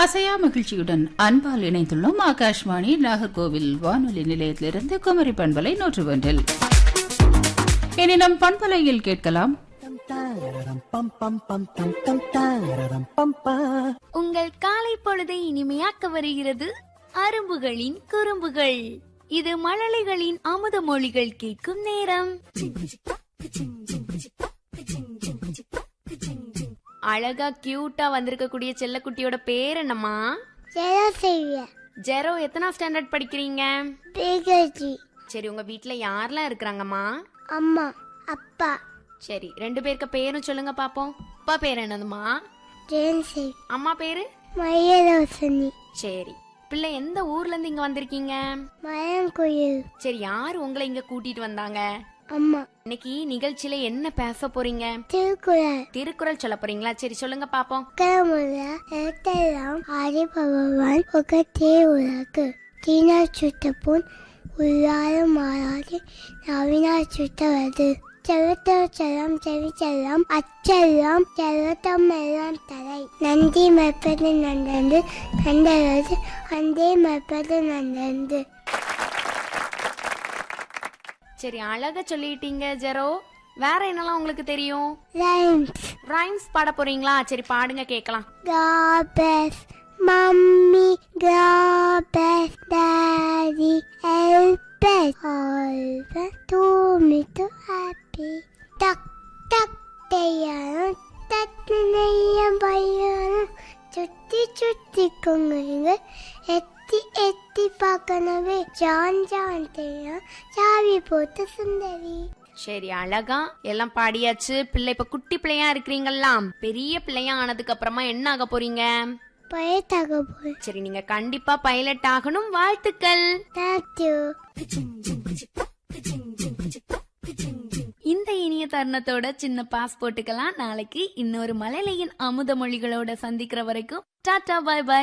அசையா மகிழ்ச்சியுடன் அன்பால் இணைந்துள்ளோம் ஆகாஷ்வாணி நாகர்கோவில் வானொலி நிலையத்திலிருந்து குமரி பண்பலை நூற்று ஒன்றில் இனி நம் பண்பலையில் கேட்கலாம் உங்கள் காலை பொழுதை இனிமையாக்க வருகிறது அரும்புகளின் குறும்புகள் இது மழலைகளின் அமுத மொழிகள் கேட்கும் நேரம் அழகா கியூட்டா வந்திருக்கக்கூடிய செல்லக்குட்டியோட பேர் என்னம்மா ஜெயசேவிய ஜெரோ எத்தனா ஸ்டாண்டர்ட் படிக்கிறீங்க பிகஜி சரி உங்க வீட்ல யாரெல்லாம் இருக்கிறாங்கம்மா அம்மா அப்பா சரி ரெண்டு பேருக்கு பேரும் சொல்லுங்க பாப்போம் அப்பா பேர் என்னதுமா ஜெயசேவி அம்மா பேரு மயிலோசனி சரி பிள்ளை எந்த ஊர்ல இருந்து இங்க வந்திருக்கீங்க மயங்குயில் சரி யார் உங்களை இங்க கூட்டிட்டு வந்தாங்க அம்மா இன்னைக்கு நிகழ்ச்சியில என்ன பேச போறீங்க திருக்குறள் திருக்குறள் சொல்ல போறீங்களா சரி சொல்லுங்க பாப்போம் கடமுள்ள எழுத்தெல்லாம் ஆடிபவன் ஒகத்தே உலகு தீனா சுட்டப்புண் உள்ளார மாறாது நவீனா சுட்டவது செலுத்தம் செல்லம் செவி செல்லம் அச்செல்லாம் செலுத்தம் எல்லாம் தலை நந்தி மற்பது நந்தந்து நந்தவது அந்தே மற்பது நந்தந்து சரி அழகா சொல்லிட்டீங்க ஜெரோ வேற என்னலாம் உங்களுக்கு தெரியும் ரைம்ஸ் ரைம்ஸ் பாட போறீங்களா சரி பாடுங்க கேக்கலாம் God bless mommy, God bless daddy, help us all to me to happy. Tuck, tuck, தையாலும் தட்டு நெய்யம் பையாலும் சுத்தி சுத்தி கொங்குங்க எத்தி எத்தி பார்க்கணவே ஜான் ஜான் தெரியும் சாவி போட்டு சுந்தரி சரி அழகா எல்லாம் பாடியாச்சு பிள்ளை இப்ப குட்டி பிள்ளையா இருக்கிறீங்கல்லாம் பெரிய பிள்ளையா ஆனதுக்கு அப்புறமா என்ன ஆக போறீங்க பயத்தாக போய் சரி நீங்க கண்டிப்பா பைலட் ஆகணும் வாழ்த்துக்கள் தேங்க்யூ இந்த இனிய தருணத்தோட சின்ன பாஸ் போட்டுக்கலாம் நாளைக்கு இன்னொரு மலையிலையின் அமுத மொழிகளோட சந்திக்கிற வரைக்கும் டாடா பாய் பாய்